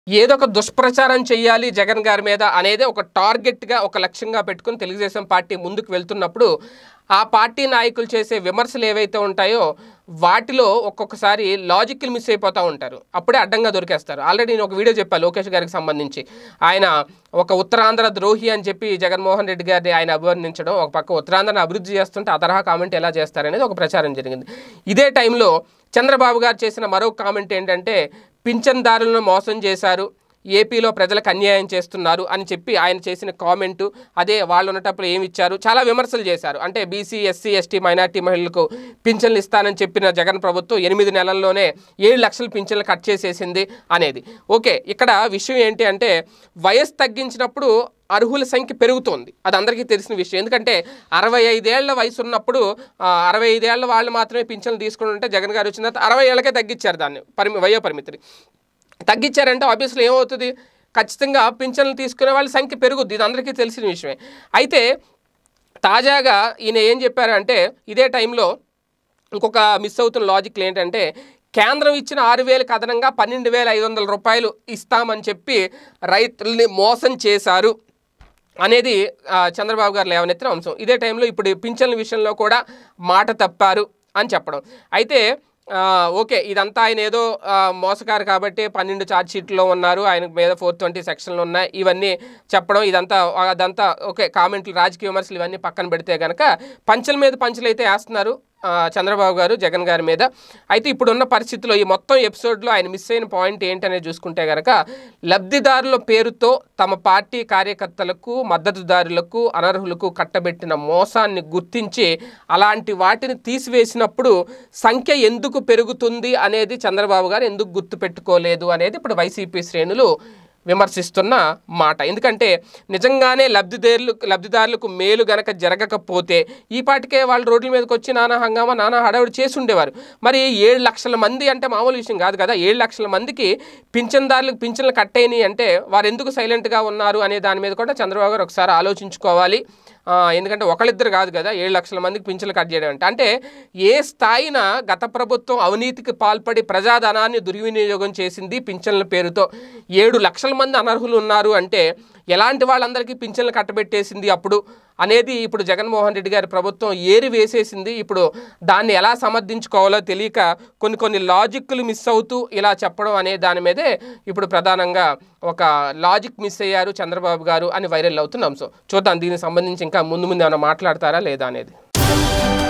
ఏదో ఒక దుష్ప్రచారం చేయాలి జగన్ గారి మీద అనేది ఒక టార్గెట్గా ఒక లక్ష్యంగా పెట్టుకుని తెలుగుదేశం పార్టీ ముందుకు వెళ్తున్నప్పుడు ఆ పార్టీ నాయకులు చేసే విమర్శలు ఏవైతే ఉంటాయో వాటిలో ఒక్కొక్కసారి లాజిక్లు మిస్ అయిపోతూ ఉంటారు అప్పుడే అడ్డంగా దొరికేస్తారు ఆల్రెడీ నేను ఒక వీడియో చెప్పాను లోకేష్ గారికి సంబంధించి ఆయన ఒక ఉత్తరాంధ్ర ద్రోహి అని చెప్పి జగన్మోహన్ రెడ్డి గారిని ఆయన అభివర్ణించడం ఒక పక్క ఉత్తరాంధ్రను అభివృద్ధి చేస్తుంటే ఆ తరహా కామెంట్ ఎలా చేస్తారనేది ఒక ప్రచారం జరిగింది ఇదే టైంలో చంద్రబాబు గారు చేసిన మరో కామెంట్ ఏంటంటే పింఛన్దారులను మోసం చేశారు ఏపీలో ప్రజలకు అన్యాయం చేస్తున్నారు అని చెప్పి ఆయన చేసిన కామెంటు అదే వాళ్ళు ఉన్నటప్పుడు ఏమి ఇచ్చారు చాలా విమర్శలు చేశారు అంటే బీసీ ఎస్సీ ఎస్టీ మైనార్టీ మహిళలకు పింఛన్లు ఇస్తానని చెప్పిన జగన్ ప్రభుత్వం ఎనిమిది నెలల్లోనే ఏడు లక్షల పింఛన్లు కట్ చేసేసింది అనేది ఓకే ఇక్కడ విషయం ఏంటి అంటే వయసు తగ్గించినప్పుడు అర్హుల సంఖ్య పెరుగుతోంది అది అందరికీ తెలిసిన విషయం ఎందుకంటే అరవై ఐదేళ్ల వయసు ఉన్నప్పుడు ఆ, అరవై ఐదేళ్ల వాళ్ళు మాత్రమే పింఛన్లు తీసుకుని ఉంటే జగన్ గారు వచ్చిన తర్వాత అరవై ఏళ్ళకే తగ్గించారు దాన్ని పరిమి వయో పరిమితిని తగ్గించారంటే ఆబ్వియస్లీ ఏమవుతుంది ఖచ్చితంగా పింఛన్లు తీసుకునే వాళ్ళ సంఖ్య పెరుగుద్ది ఇది అందరికీ తెలిసిన విషయమే అయితే తాజాగా ఈయన ఏం చెప్పారంటే ఇదే టైంలో ఇంకొక మిస్ అవుతున్న లాజిక్లు ఏంటంటే కేంద్రం ఇచ్చిన ఆరు వేలకు అదనంగా పన్నెండు వేల ఐదు వందల రూపాయలు ఇస్తామని చెప్పి రైతుల్ని మోసం చేశారు అనేది ఆ, చంద్రబాబు గారు లేవనెత్తిన అంశం ఇదే టైంలో ఇప్పుడు ఈ పింఛన్ల విషయంలో కూడా మాట తప్పారు అని చెప్పడం అయితే ఆ, ఓకే ఇదంతా ఆయన ఏదో ఆ, మోసగారు కాబట్టి పన్నెండు ఛార్జ్ షీట్లో ఉన్నారు ఆయన మీద ఫోర్ ట్వంటీ సెక్షన్లు ఉన్నాయి ఇవన్నీ చెప్పడం ఇదంతా అదంతా ఓకే కామెంట్లు రాజకీయ విమర్శలు ఇవన్నీ పక్కన పెడితే కనుక పంచల మీద పంచలు అయితే వేస్తున్నారు ఆ, చంద్రబాబు గారు జగన్ గారి మీద అయితే ఇప్పుడున్న పరిస్థితిలో ఈ మొత్తం ఎపిసోడ్లో ఆయన మిస్ అయిన పాయింట్ ఏంటనేది చూసుకుంటే కనుక లబ్ధిదారుల పేరుతో తమ పార్టీ కార్యకర్తలకు మద్దతుదారులకు అనర్హులకు కట్టబెట్టిన మోసాన్ని గుర్తించి అలాంటి వాటిని తీసివేసినప్పుడు సంఖ్య ఎందుకు పెరుగుతుంది అనేది చంద్రబాబు గారు ఎందుకు గుర్తుపెట్టుకోలేదు అనేది ఇప్పుడు వైసీపీ శ్రేణులు విమర్శిస్తున్న మాట ఎందుకంటే నిజంగానే లబ్ధిదారులు లబ్ధిదారులకు మేలు గనక జరగకపోతే ఈ పాటికే వాళ్ళు రోడ్ల మీదకి వచ్చి నానా హంగామా నానా హడావిడి చేసి ఉండేవారు మరి ఏడు లక్షల మంది అంటే మామూలు విషయం కాదు కదా ఏడు లక్షల మందికి పింఛన్దారులకు పింఛన్లు కట్టేయని అంటే వారు ఎందుకు సైలెంట్గా ఉన్నారు అనే దాని మీద కూడా చంద్రబాబు గారు ఒకసారి ఆలోచించుకోవాలి ఆ, ఎందుకంటే ఒకళ్ళిద్దరు కాదు కదా ఏడు లక్షల మందికి పింఛన్లు కట్ చేయడం అంటే అంటే ఏ స్థాయిన గత ప్రభుత్వం అవినీతికి పాల్పడి ప్రజాధనాన్ని దుర్వినియోగం చేసింది పింఛన్ల పేరుతో ఏడు లక్షల మంది అనర్హులు ఉన్నారు అంటే ఎలాంటి వాళ్ళందరికీ పింఛన్లు కట్టబెట్టేసింది అప్పుడు అనేది ఇప్పుడు జగన్మోహన్ రెడ్డి గారి ప్రభుత్వం ఏరి వేసేసింది ఇప్పుడు దాన్ని ఎలా సమర్థించుకోవాలో తెలియక కొన్ని కొన్ని లాజిక్లు మిస్ అవుతూ ఇలా చెప్పడం అనే దాని మీదే ఇప్పుడు ప్రధానంగా ఒక లాజిక్ మిస్ అయ్యారు చంద్రబాబు గారు అని వైరల్ అవుతున్న అంశం చూద్దాం దీనికి సంబంధించి ఇంకా ముందు ముందు ఏమైనా మాట్లాడతారా లేదా అనేది